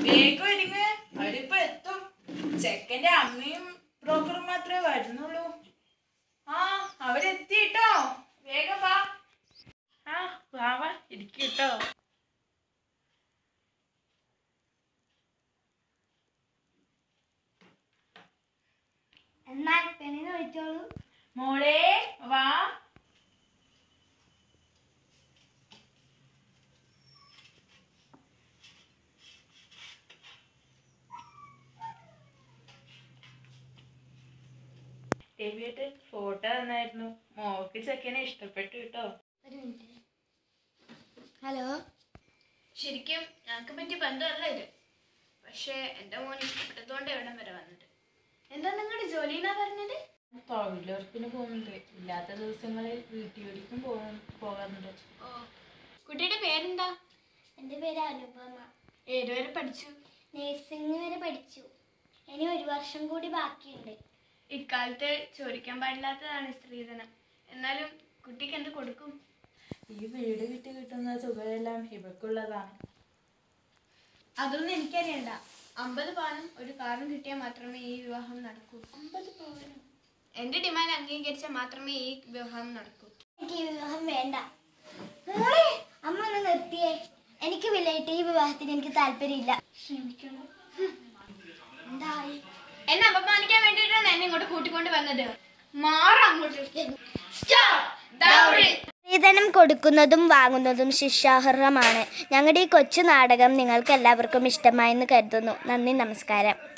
വേഗം ഒരുങ്ങ് അവരിപ്പോ എത്തും ചെക്കന്റെ അമ്മയും ബ്രോക്കറും മാത്രമേ വരുന്നുള്ളൂ ആ അവരെത്തിട്ടോ വേഗം വാ ആ വാ വാ ഇരിക്കട്ടോ എന്നാൽ പെണ്ണിനെ വിളിച്ചോളൂ മോളെ വാ രവിയേട്ടൻ ഫോട്ടോ തന്നായിരുന്നു മോൾക്ക് ചെക്കനെ ഇഷ്ടപ്പെട്ടു കേട്ടോ ഒരു മിനിറ്റ് ഹലോ ശരിക്കും ഞങ്ങൾക്ക് പറ്റിയ ബന്ധമല്ല ഇത് പക്ഷേ എൻ്റെ മോൻ ഇഷ്ടപ്പെട്ടതുകൊണ്ട് എവിടം വരെ വന്നത് എന്താ നിങ്ങളുടെ ജോലി എന്നാ പറഞ്ഞത് തൊഴിലുറപ്പിന് പോകുന്നുണ്ട് ഇല്ലാത്ത ദിവസങ്ങളിൽ വീട്ടുജോലിക്കും പോകും പോകാറുണ്ട് ഓ കുട്ടിയുടെ പേരെന്താ എൻ്റെ പേര് അനുപമ ഏതുവരെ പഠിച്ചു നേഴ്സിംഗ് വരെ പഠിച്ചു ഇനി ഒരു വർഷം കൂടി ബാക്കിയുണ്ട് ഇക്കാലത്ത് ചോദിക്കാൻ പാടില്ലാത്തതാണ് സ്ത്രീധനം എന്നാലും കുട്ടിക്ക് എന്ത് കൊടുക്കും ഈ വീട് വിട്ട് കിട്ടുന്ന തുകയെല്ലാം ഇവക്കുള്ളതാണ് അതൊന്നും എനിക്കറിയണ്ട അമ്പത് പവനും ഒരു കാറും കിട്ടിയാൽ മാത്രമേ ഈ വിവാഹം നടക്കൂ അമ്പത് പവനും എന്റെ ഡിമാൻഡ് അംഗീകരിച്ചാൽ മാത്രമേ ഈ വിവാഹം നടക്കൂ എനിക്ക് ഈ വിവാഹം വേണ്ട മോളെ അമ്മ ഒന്ന് നിർത്തിയേ എനിക്ക് വിലയിട്ട് ഈ വിവാഹത്തിന് എനിക്ക് താല്പര്യമില്ല ക്ഷമിക്കണം എന്തായി എന്നെ അപമാനിക്കാൻ വേണ്ടിയിട്ടാണ് എന്നെ ഇങ്ങോട്ട് കൂട്ടിക്കൊണ്ട് വന്നത് മാറാം അങ്ങോട്ട് Stop! Dowry! സ്ത്രീധനം കൊടുക്കുന്നതും വാങ്ങുന്നതും ശിക്ഷാർഹമാണ് ഞങ്ങളുടെ ഈ കൊച്ചു നാടകം നിങ്ങൾക്ക് എല്ലാവർക്കും ഇഷ്ടമായെന്ന് കരുതുന്നു നന്ദി നമസ്കാരം